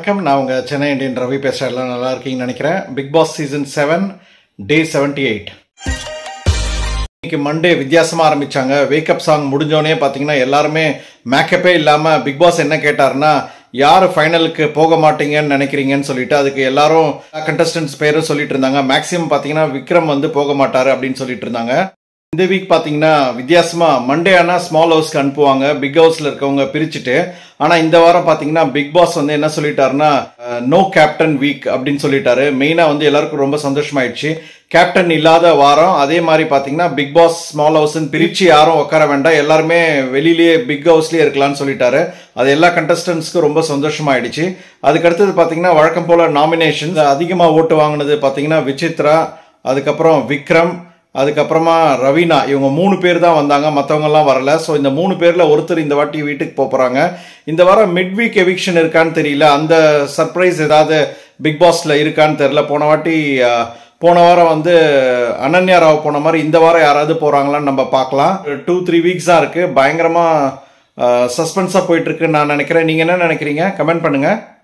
வணக்கம் நான் உங்கள் சென்னை இண்டியன் ரவி பேசுகிறேன் எல்லாம் நல்லா இருக்கீங்கன்னு நினைக்கிறேன் Bigg Boss season seven day seventy eight இன்னைக்கு மண்டே வித்தியாசமாக ஆரம்பிச்சாங்க வேக்கப் சாங் முடிஞ்சோடனே பார்த்தீங்கன்னா எல்லாருமே மேக்கப்பே இல்லாமல் பிக் பாஸ் என்ன கேட்டாருன்னா யார் ஃபைனலுக்கு போக மாட்டீங்கன்னு நினைக்கிறீங்கன்னு சொல்லிட்டு அதுக்கு எல்லாரும் கண்டஸ்டன்ஸ் பேரும் சொல்லிட்டு இருந்தாங்க மேக்ஸிமம் பார்த்தீங்கன்னா விக்ரம் வந்து போக மாட்டாரு அப்படின்னு சொல்லிட்டு இருந்தாங்க இந்த வீக் பார்த்தீங்கன்னா வித்தியாசமா மண்டே ஆனால் ஸ்மால் ஹவுஸ்க்கு அனுப்புவாங்க பிக் ஹவுஸ்ல இருக்கவங்க பிரிச்சுட்டு ஆனால் இந்த வாரம் பார்த்தீங்கன்னா பிக் பாஸ் வந்து என்ன சொல்லிட்டாருன்னா நோ கேப்டன் வீக் அப்படின்னு சொல்லிட்டாரு மெயினாக வந்து எல்லாருக்கும் ரொம்ப சந்தோஷமாயிடுச்சு கேப்டன் இல்லாத வாரம் அதே மாதிரி பார்த்தீங்கன்னா பிக் பாஸ் ஸ்மால் ஹவுஸ்ன்னு பிரிச்சு யாரும் உட்கார வேண்டாம் எல்லாருமே வெளியிலேயே பிக் ஹவுஸ்லேயே இருக்கலாம்னு சொல்லிட்டாரு அது எல்லா கண்டஸ்டன்ஸ்க்கும் ரொம்ப சந்தோஷமாயிடுச்சு அதுக்கு அடுத்தது பார்த்தீங்கன்னா வழக்கம் போல நாமினேஷன் அதிகமாக ஓட்டு வாங்கினது பார்த்தீங்கன்னா விசித்ரா அதுக்கப்புறம் விக்ரம் அதுக்கப்புறமா ரவீனா இவங்க மூணு பேர் தான் வந்தாங்க மற்றவங்கலாம் வரல ஸோ இந்த மூணு பேரில் ஒருத்தர் இந்த வாட்டி வீட்டுக்கு போக போகிறாங்க இந்த வாரம் மிட் வீக் எவிக்ஷன் இருக்கான்னு தெரியல அந்த சர்ப்ரைஸ் ஏதாவது பிக் பாஸில் இருக்கான்னு தெரியல போன வாட்டி அஹ், போன வாரம் வந்து அனன்யா ராவ் போன மாதிரி இந்த வாரம் யாராவது போகிறாங்களான்னு நம்ம பார்க்கலாம் டூ த்ரீ வீக்ஸ் தான் இருக்குது பயங்கரமாக சஸ்பென்ஸாக போயிட்டுருக்குன்னு நான் நினைக்கிறேன் நீங்கள் என்ன நினைக்கிறீங்க கமெண்ட் பண்ணுங்கள்